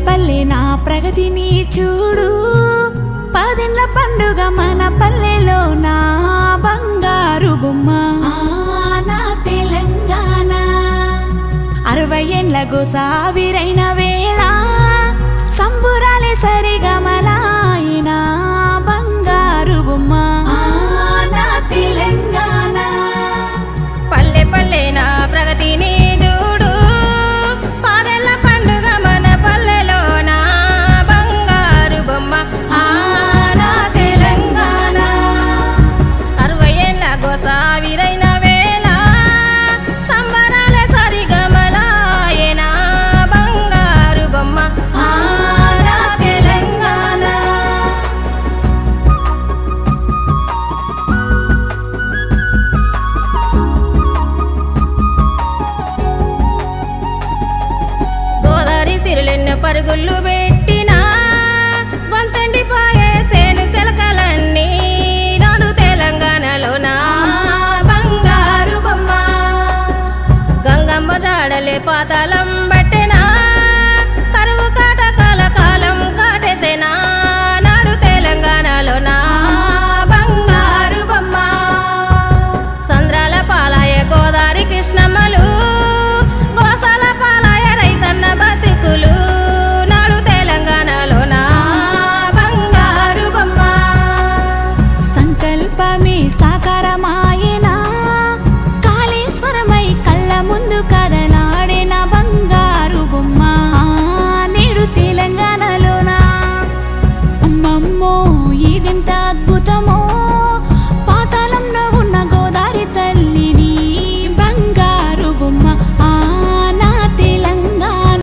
పల్లె నా ప్రగతిని చూడు పదిండ్ల పండుగ మన పల్లెలో నా బంగారు బొమ్మ ఆ, నా తెలంగాణ అరవై ఏండ్ల గోసావిరైన వేళ సంబురాలే సరిగమలాయిన బంగారు బొమ్మ ఆ, నా తెలంగాణ పల్లె పల్లె నా ప్రగతిని చూడు పాదెల్ల పండుగ మన పల్లెలో నా బంగారు బొమ్మ ఆ, నా తెలంగాణ అరవై ఏళ్ళ గోసావిరైన వేళ సంబరాల సరిగమలాయన బంగారు బొమ్మ ఆ, నా తెలంగాణ గోదావరి సిరులెన్నో పరుగుళ్ళు పెట్టినా వంతండి పోయే సేను శిలకలన్నీ నాడు తెలంగాణలో నా బంగారు బొమ్మ గంగమ్మ జాడలే పాతాళం బట్టెనా కరువు కాటకాల కాలం కాటేసేనా నాడు తెలంగాణలో నా బంగారు బొమ్మ సంద్రాల పాలాయ గోదావరి కృష్ణమ్మలు గోసాల పాలాయ రైతన్న బతుకులు నాడు తెలంగాణలో నా బంగారు బొమ్మ సంకల్పమే సాకారం